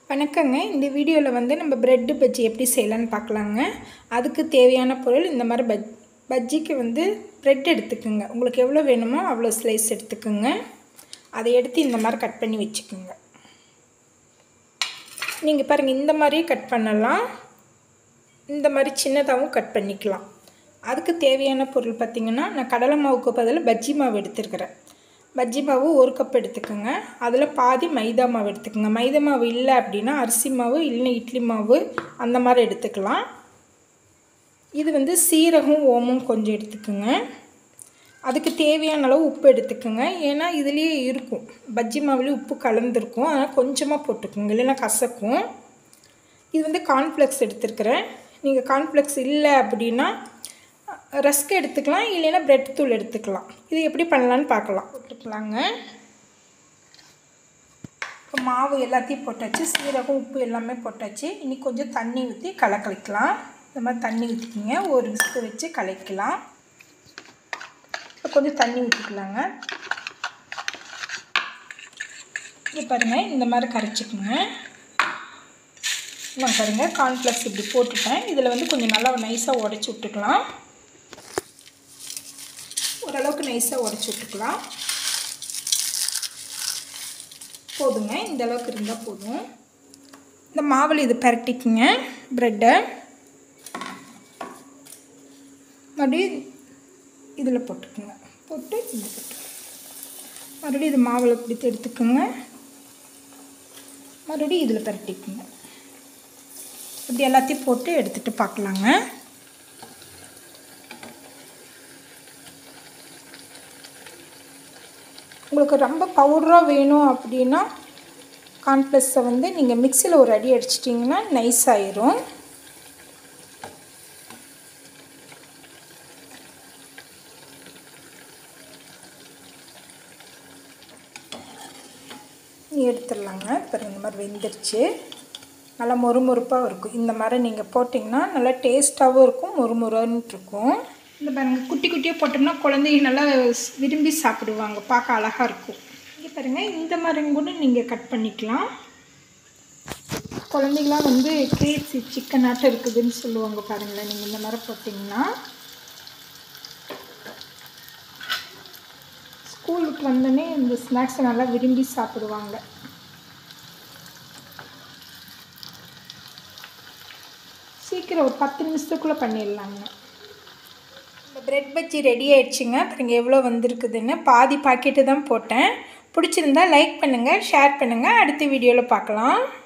வணக்கங்க இந்த வீடியோவில் வந்து நம்ம பிரெட்டு பஜ்ஜி எப்படி செய்யலான்னு பார்க்கலாங்க அதுக்கு தேவையான பொருள் இந்த மாதிரி பஜ் பஜ்ஜிக்கு வந்து பிரெட் எடுத்துக்கோங்க உங்களுக்கு எவ்வளோ வேணுமோ அவ்வளோ ஸ்லைஸ் எடுத்துக்கோங்க அதை எடுத்து இந்த மாதிரி கட் பண்ணி வச்சுக்கோங்க நீங்கள் பாருங்கள் இந்த மாதிரியே கட் பண்ணலாம் இந்த மாதிரி சின்னதாகவும் கட் பண்ணிக்கலாம் அதுக்கு தேவையான பொருள் பார்த்திங்கன்னா நான் கடலை மாவுக்கு பதில் பஜ்ஜி மாவு எடுத்துருக்கிறேன் பஜ்ஜி மாவு ஒரு கப் எடுத்துக்கோங்க அதில் பாதி மைதா மாவு எடுத்துக்கோங்க மைதா மாவு இல்லை அப்படின்னா அரிசி மாவு இல்லைன்னா இட்லி மாவு அந்த மாதிரி எடுத்துக்கலாம் இது வந்து சீரகம் ஓமம் கொஞ்சம் எடுத்துக்கோங்க அதுக்கு தேவையான அளவு உப்பு எடுத்துக்கோங்க ஏன்னா இதுலேயே இருக்கும் பஜ்ஜி மாவுலேயே உப்பு கலந்துருக்கும் அதனால் கொஞ்சமாக போட்டுக்கோங்க இல்லைன்னா கசக்கும் இது வந்து கார்ன்ஃப்ளெக்ஸ் எடுத்துருக்கிறேன் நீங்கள் கார்ன்ஃப்ளெக்ஸ் இல்லை அப்படின்னா ரஸ்க் எடுத்துக்கலாம் இல்லைன்னா பிரெட் தூள் எடுத்துக்கலாம் இது எப்படி பண்ணலான்னு பார்க்கலாம் போட்டுக்கலாங்க இப்போ மாவு எல்லாத்தையும் போட்டாச்சு சீரகம் உப்பு எல்லாமே போட்டாச்சு இனி கொஞ்சம் தண்ணி ஊற்றி கலக்கலிக்கலாம் இந்த மாதிரி தண்ணி ஊற்றிக்கிங்க ஒரு விஸ்கு வச்சு கலக்கலாம் இப்போ கொஞ்சம் தண்ணி ஊற்றிக்கலாங்க இது பாருங்கள் இந்த மாதிரி கரைச்சிக்கோங்க நான் பாருங்கள் கார்ன்ஃப்ளெக்ஸ் இப்படி போட்டுட்டேன் இதில் வந்து கொஞ்சம் நல்லா நைஸாக உடச்சி விட்டுக்கலாம் ஓரளவுக்கு நைஸாக உடச்சி விட்டுக்கலாம் போதுங்க இந்த அளவுக்கு இருந்தால் போதும் இந்த மாவில் இது பரட்டிக்குங்க ப்ரெட்டை மறுபடியும் இதில் போட்டுக்குங்க போட்டு இது போட்டு மறுபடியும் இது மாவில் பிடித்து எடுத்துக்கோங்க மறுபடியும் இதில் பரட்டிக்குங்க இப்படி எல்லாத்தையும் போட்டு எடுத்துகிட்டு பார்க்கலாங்க உங்களுக்கு ரொம்ப பவுடராக வேணும் அப்படின்னா கார்ன்ஃப்ளெக்ஸை வந்து நீங்கள் மிக்சியில் ஒரு அடி அடிச்சிட்டிங்கன்னா நைஸ் ஆயிரும் எடுத்துடலாங்க இப்போ இந்த மாதிரி வெந்துருச்சு நல்லா மொறுமொறுப்பாக இருக்கும் இந்த மாதிரி நீங்கள் போட்டிங்கன்னா நல்லா டேஸ்ட்டாகவும் இருக்கும் மொறுமொறுன்னு இருக்கும் இந்த பாருங்கள் குட்டி குட்டியாக போட்டோம்னா குழந்தைங்க நல்லா விரும்பி சாப்பிடுவாங்க பார்க்க அழகாக இருக்கும் இங்கே பாருங்கள் இந்த மாதிரி கூட நீங்கள் கட் பண்ணிக்கலாம் குழந்தைங்களாம் வந்து கேசி சிக்கன் ஆட்டம் இருக்குதுன்னு சொல்லுவாங்க பாருங்களேன் நீங்கள் இந்த மாதிரி போட்டிங்கன்னா ஸ்கூலுக்கு வந்தோடனே இந்த ஸ்நாக்ஸை நல்லா விரும்பி சாப்பிடுவாங்க சீக்கிரம் ஒரு பத்து நிமிஷத்துக்குள்ளே பண்ணிடலாங்க இந்த ப்ரெட் பஜ்ஜி ரெடி ஆயிடுச்சுங்க பாருங்க எவ்வளோ வந்திருக்குதுன்னு பாதி பாக்கெட்டு தான் போட்டேன் பிடிச்சிருந்தா லைக் பண்ணுங்கள் ஷேர் பண்ணுங்கள் அடுத்த வீடியோவில் பார்க்கலாம்